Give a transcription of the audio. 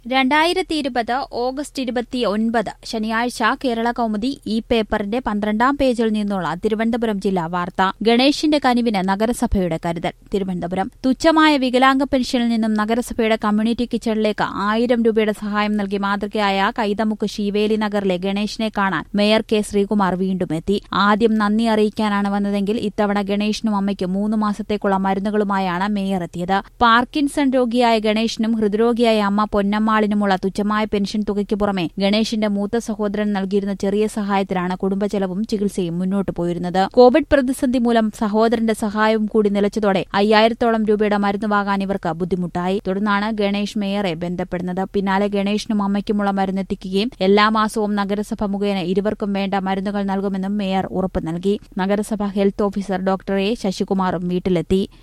രണ്ടായിരത്തി ഇരുപത് ഓഗസ്റ്റ് ഇരുപത്തി ഒൻപത് ശനിയാഴ്ച കേരള കൗമുദി ഈ പേപ്പറിന്റെ പന്ത്രണ്ടാം പേജിൽ നിന്നുള്ള തിരുവനന്തപുരം ജില്ലാ വാർത്ത ഗണേഷിന്റെ കനിവിന് നഗരസഭയുടെ കരുതൽ തിരുവനന്തപുരം തുച്ഛമായ വികലാംഗ പെൻഷനിൽ നിന്നും നഗരസഭയുടെ കമ്മ്യൂണിറ്റി കിച്ചണിലേക്ക് ആയിരം രൂപയുടെ സഹായം നൽകി മാതൃകയായ കൈതമുക്ക് ശീവേലി നഗറിലെ ഗണേഷിനെ കാണാൻ മേയർ കെ ശ്രീകുമാർ വീണ്ടും എത്തി ആദ്യം നന്ദി അറിയിക്കാനാണ് വന്നതെങ്കിൽ ഇത്തവണ ഗണേഷിനും അമ്മയ്ക്കും മൂന്ന് മാസത്തേക്കുള്ള മരുന്നുകളുമായാണ് മേയർ എത്തിയത് പാർക്കിൻസൺ രോഗിയായ ഗണേഷിനും ഹൃദ്രോഗിയായ അമ്മ പൊന്നമ്മാളിനുമുള്ള തുച്ഛമായ പെൻഷൻ തുകയ്ക്ക് പുറമെ ഗണേഷിന്റെ മൂത്ത സഹോദരൻ നൽകിയിരുന്ന ചെറിയ സഹായത്തിലാണ് കുടുംബചെലവും ചികിത്സയും മുന്നോട്ട് പോയിരുന്നത് കോവിഡ് പ്രതിസന്ധി മൂലം സഹോദരന്റെ സഹായവും കൂടി നിലച്ചതോടെ അയ്യായിരത്തോളം രൂപയുടെ മരുന്ന് വാങ്ങാൻ ഇവർക്ക് ബുദ്ധിമുട്ടായി തുടർന്നാണ് ഗണേഷ് മേയറെ ബന്ധപ്പെടുന്നത് പിന്നാലെ ഗണേഷിനും അമ്മയ്ക്കുമുള്ള മരുന്നെത്തിക്കുകയും എല്ലാ മാസവും നഗരസഭ മുഖേന ഇരുവർക്കും വേണ്ട മരുന്നുകൾ നൽകുമെന്നും മേയർ ഉറപ്പ് നൽകി നഗരസഭ ഹെൽത്ത് ഓഫീസർ ഡോക്ടർ എ ശശികുമാറും വീട്ടിലെത്തി